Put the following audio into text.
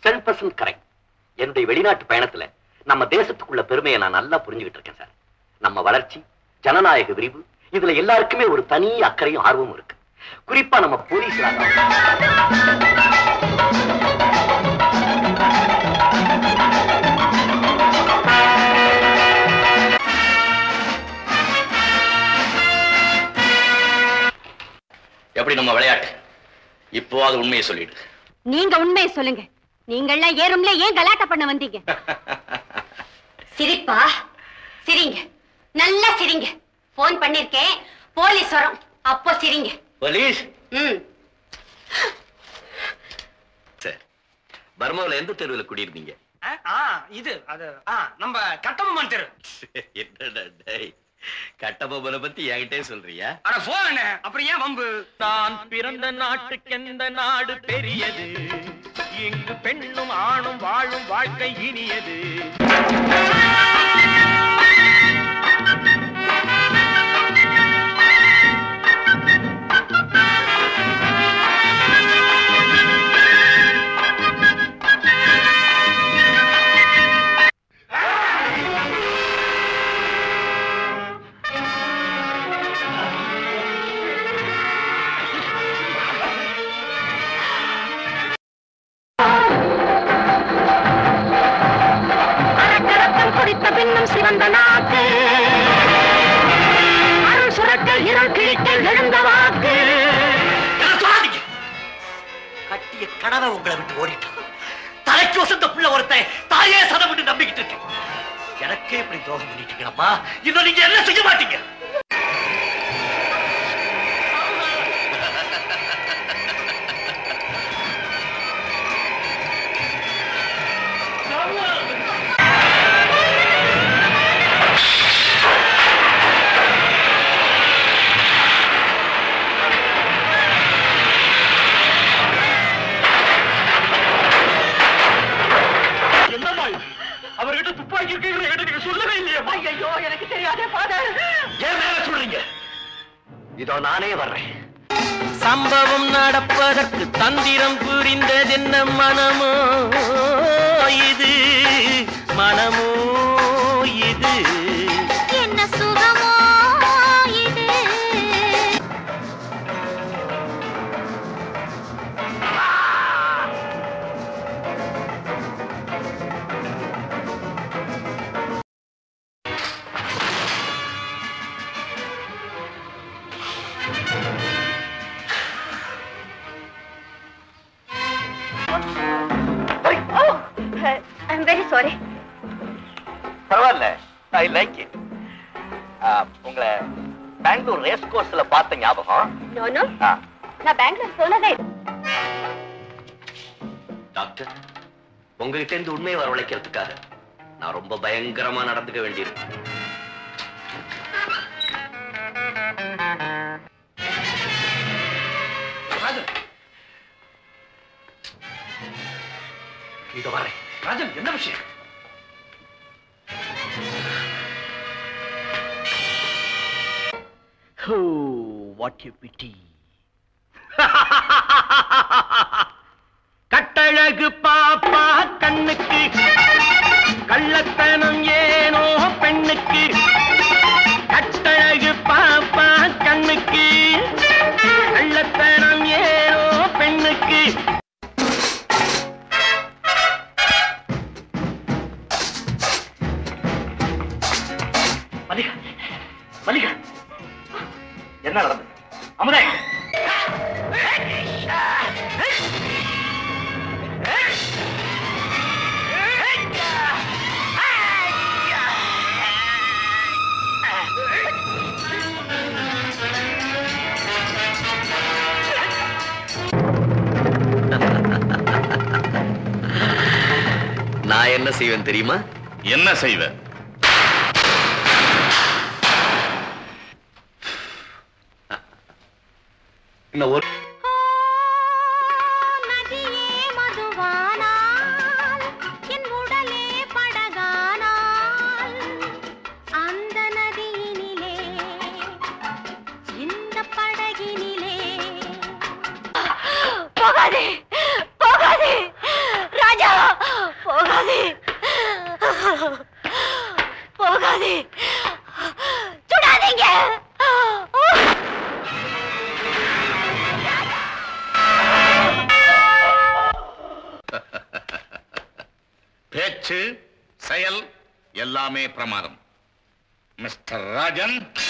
Ten percent correct என்னுடைய வெளிநாட்டு பயணத்துல நம்ம தேசத்துக்குள்ள பெருமையை நான் நல்லா புரிஞ்சுக்கிட்டு இருக்கேன் சார் நம்ம வளர்ச்சி ஜனநாயக விரிவு இதுல எல்லாருக்குமே ஒரு தனி அக்கறையும் ஆர்வமும் இருக்கு குறிப்பா நம்ம போலீஸ் எப்படி நம்ம விளையாட்டு இப்போ அது உண்மையை சொல்லிடு நீங்க உண்மையை சொல்லுங்க நீங்கள்லாம் ஏறும்ல ஏன் கலாட்டா பண்ண வந்தீங்க சிரிப்பா சிரிங்க நல்லா சிரிங்க போன் பண்ணிருக்கேன் போலீஸ் வரும் அப்போ சிரிங்க போலீஸ் ம் சரி பர்மாவில் எந்த தெருவில் குடியிருந்தீங்க ஆ, ஆ இது அது ஆ நம்ம கட்டபொம்மன் தெரு என்னடா டேய் கட்டபொம்மனை பத்தி என்கிட்டே சொல்றியா அட போன அப்புறம் ஏன் வம்பு நான் பிறந்த நாட்டுக்கு எந்த நாடு பெரியது இங்கு பெண்ணும் ஆணும் வாழும் வாழ்க்கை இனியது அரக்கரத்தம் குடித்த பின்னும் சிவந்த நாக்கு அருள் சுரக்க இருள் கிழிக்க எழுந்த வாக்கு என்ன சொல்லாதீங்க கட்டிய கனவை உங்களை விட்டு ஓடிட்டான் தலைக்கு வசந்த புள்ள ஒருத்தன் தாயே சதம் விட்டு நம்பிக்கிட்டு இருக்கேன் எனக்கே இப்படி துரோகம் பண்ணிட்டீங்களம்மா இன்னும் நீங்க என்ன செய்ய மாட்டீங்க என்னம்மா இது? அவர்கிட்ட துப்பாக்கி இருக்கிற நீங்க சொல்லவே இல்லையா ஐயோ எனக்கு தெரியாதே ஃபாதர் ஏன் மேல சொல்றீங்க இதோ நானே வர்றேன் சம்பவம் நடப்பதற்கு தந்திரம் புரிந்ததென்ன மனமோ இது மனமோ இது என்ன சுகமோ இது ஐம் வெரி சாரி பரவாயில்ல ஐ லைக் இட் உங்களை பெங்களூர் ரேஸ் கோர்ஸ்ல பார்த்த ஞாபகம் நோ நோ ஆ, நான் பெங்களூர் போனதே இல்ல. டாக்டர் உங்ககிட்ட இருந்து உண்மையை வரவழைக்கிறதுக்காக நான் ரொம்ப பயங்கரமா நடந்துக்க வேண்டியிருக்கு ராஜன் இதோ வரேன் ராஜன் என்ன விஷயம் வாட் யூ பிட்டி கட்டழகு பாப்பா கண்ணுக்கு கள்ளத்தனம் ஏனோ பெண்ணுக்கு கட்டழகு பாப்பா கண்ணுக்கு கள்ளத்தனம் ஏனோ பெண்ணுக்கு மல்லிகா மல்லிகா என்ன நடந்தது அமுதே நான் என்ன செய்வேன் தெரியுமா என்ன செய்வ இன்னும் ஒரு நதியே மதுவானால் என் உடலே படகானால் அந்த நதியினிலே இந்த படகினிலே போகாதே போகாதே ராஜா போகாதே போகாதே சுடாதீங்க பேச்சு செயல் எல்லாமே பிரமாதம் மிஸ்டர் ராஜன்